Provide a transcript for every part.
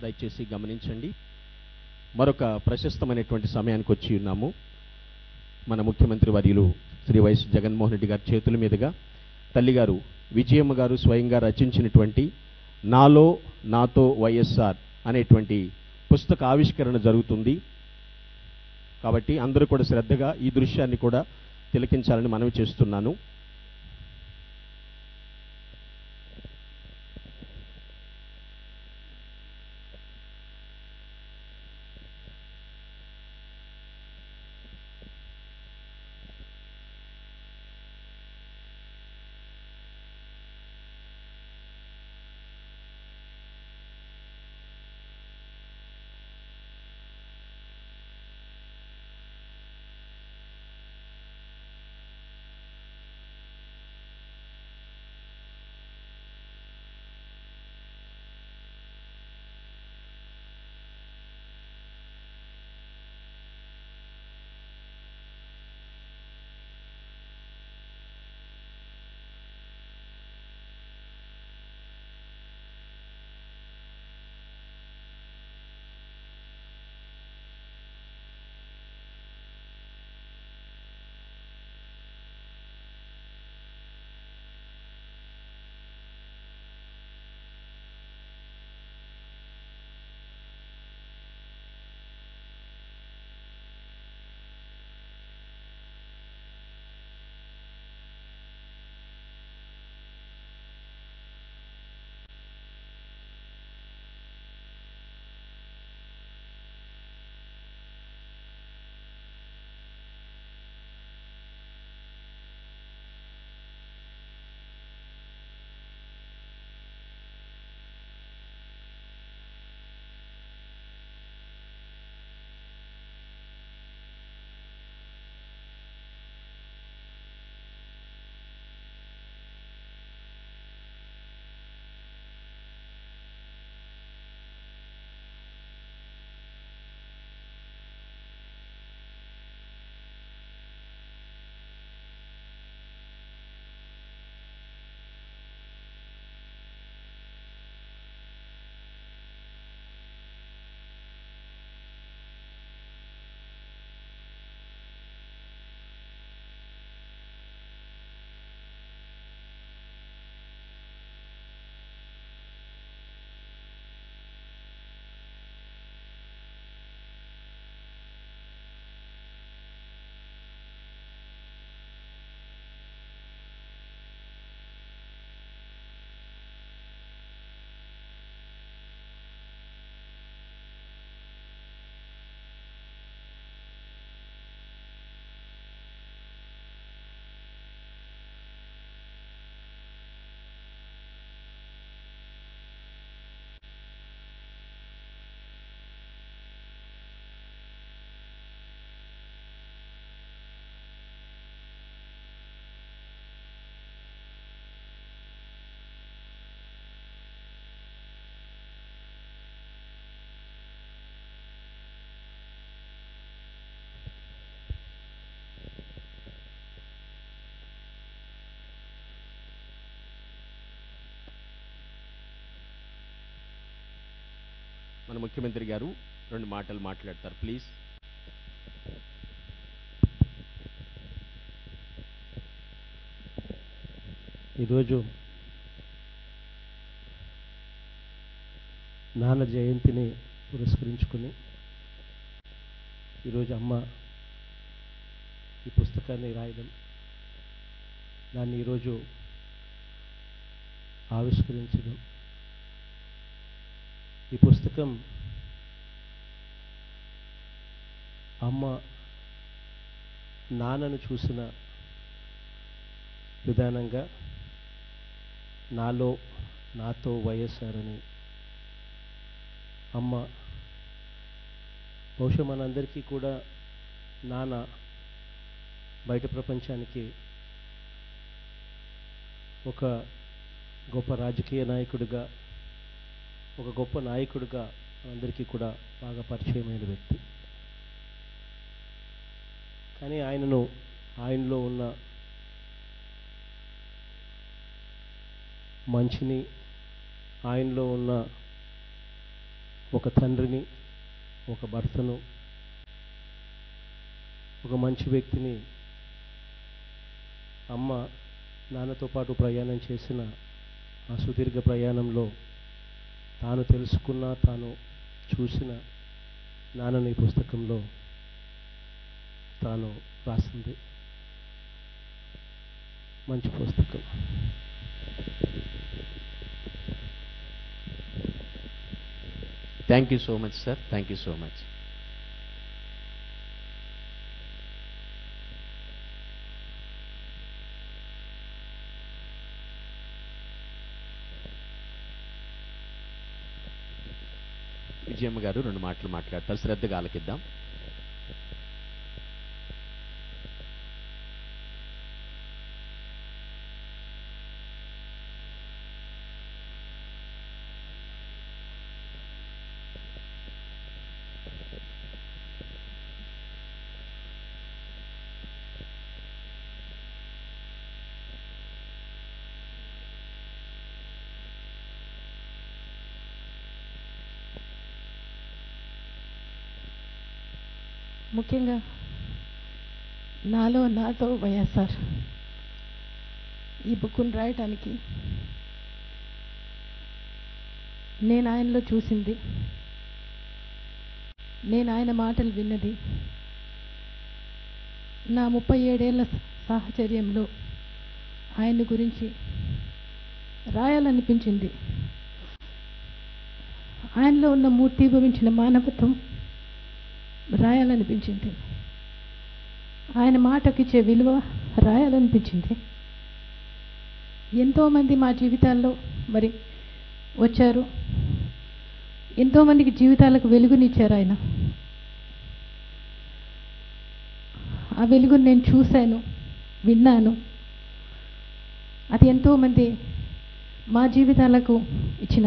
దయచేసి గమనించండి మరొక ప్రశస్తమైనటువంటి సమయానికి వచ్చి ఉన్నాము మన ముఖ్యమంత్రి వర్యులు శ్రీ వైఎస్ జగన్మోహన్ రెడ్డి గారి చేతుల మీదుగా తల్లిగారు విజయమ్మ గారు స్వయంగా రచించినటువంటి నాలో నాతో వైఎస్ఆర్ అనేటువంటి పుస్తక ఆవిష్కరణ జరుగుతుంది కాబట్టి అందరూ కూడా శ్రద్ధగా ఈ దృశ్యాన్ని కూడా తిలకించాలని మనవి చేస్తున్నాను మన ముఖ్యమంత్రి గారు రెండు మాటలు మాట్లాడతారు ప్లీజ్ ఈరోజు నాన్న జయంతిని పురస్కరించుకుని ఈరోజు అమ్మ ఈ పుస్తకాన్ని రాయడం దాన్ని ఈరోజు ఆవిష్కరించడం ఈ పుస్తకం అమ్మ నాన్నను చూసిన విధానంగా నాలో నాతో వైఎస్ఆర్ అని అమ్మ బహుశా మనందరికీ కూడా నాన్న బయట ప్రపంచానికి ఒక గొప్ప రాజకీయ నాయకుడిగా ఒక గొప్ప నాయకుడిగా అందరికీ కూడా బాగా పరిచయమైన వ్యక్తి కానీ ఆయనను ఆయనలో ఉన్న మంచిని ఆయనలో ఉన్న ఒక తండ్రిని ఒక భర్తను ఒక మంచి వ్యక్తిని అమ్మ నాన్నతో పాటు ప్రయాణం చేసిన ఆ సుదీర్ఘ ప్రయాణంలో తాను తెలుసుకున్న తాను చూసిన నాన్నని ఈ పుస్తకంలో తాను రాసింది మంచి పుస్తకం thank you so much sir thank you so much Vijayamma garu రెండు మాటలు మాట్లాడతారు శ్రద్ధగా ఆలకిద్దాం ముఖ్యంగా నాలో నాతో వైఎస్ఆర్ ఈ బుక్ను రాయటానికి నేను ఆయనలో చూసింది నేను ఆయన మాటలు విన్నది నా ముప్పై ఏడేళ్ల సాహచర్యంలో ఆయన గురించి రాయాలనిపించింది ఆయనలో ఉన్న మూర్తీభవించిన మానవత్వం రాయాలనిపించింది ఆయన మాటకిచ్చే విలువ రాయాలనిపించింది ఎంతోమంది మా జీవితాల్లో మరి వచ్చారు ఎంతోమందికి జీవితాలకు వెలుగునిచ్చారు ఆయన ఆ వెలుగుని నేను చూశాను విన్నాను అది ఎంతోమంది మా జీవితాలకు ఇచ్చిన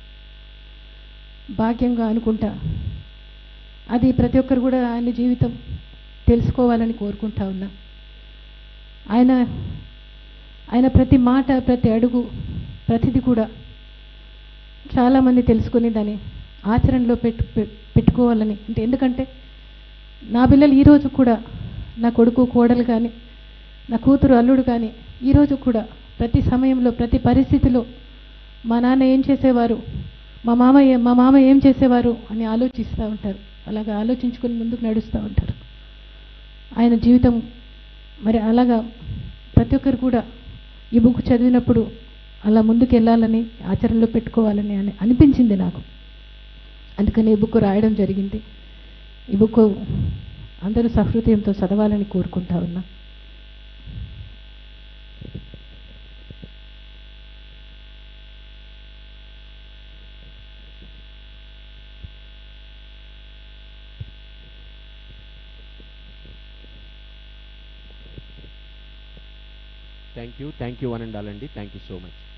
భాగ్యంగా అనుకుంటా అది ప్రతి ఒక్కరు కూడా ఆయన జీవితం తెలుసుకోవాలని కోరుకుంటా ఉన్నా ఆయన ఆయన ప్రతి మాట ప్రతి అడుగు ప్రతిది కూడా చాలామంది తెలుసుకుని దాన్ని ఆచరణలో పెట్టు పె- పెట్టుకోవాలని అంటే ఎందుకంటే నా పిల్లలు ఈరోజు కూడా నా కొడుకు కోడలు కానీ నా కూతురు అల్లుడు కానీ ఈరోజు కూడా ప్రతి సమయంలో ప్రతి పరిస్థితిలో మా నాన్న ఏం చేసేవారు మా మామ ఏ- మా మామ ఏం చేసేవారు అని ఆలోచిస్తూ ఉంటారు అలాగా ఆలోచించుకొని ముందుకు నడుస్తూ ఉంటారు ఆయన జీవితం మరి అలాగా ప్రతి ఒక్కరు కూడా ఈ బుక్ చదివినప్పుడు అలా ముందుకు వెళ్ళాలని ఆచరణలో పెట్టుకోవాలని అని అనిపించింది నాకు అందుకని ఈ బుక్ రాయడం జరిగింది ఈ బుక్ అందరూ సహృదయంతో చదవాలని కోరుకుంటా ఉన్నా thank you thank you one and all అండి థ్యాంక్ యూ సో మచ్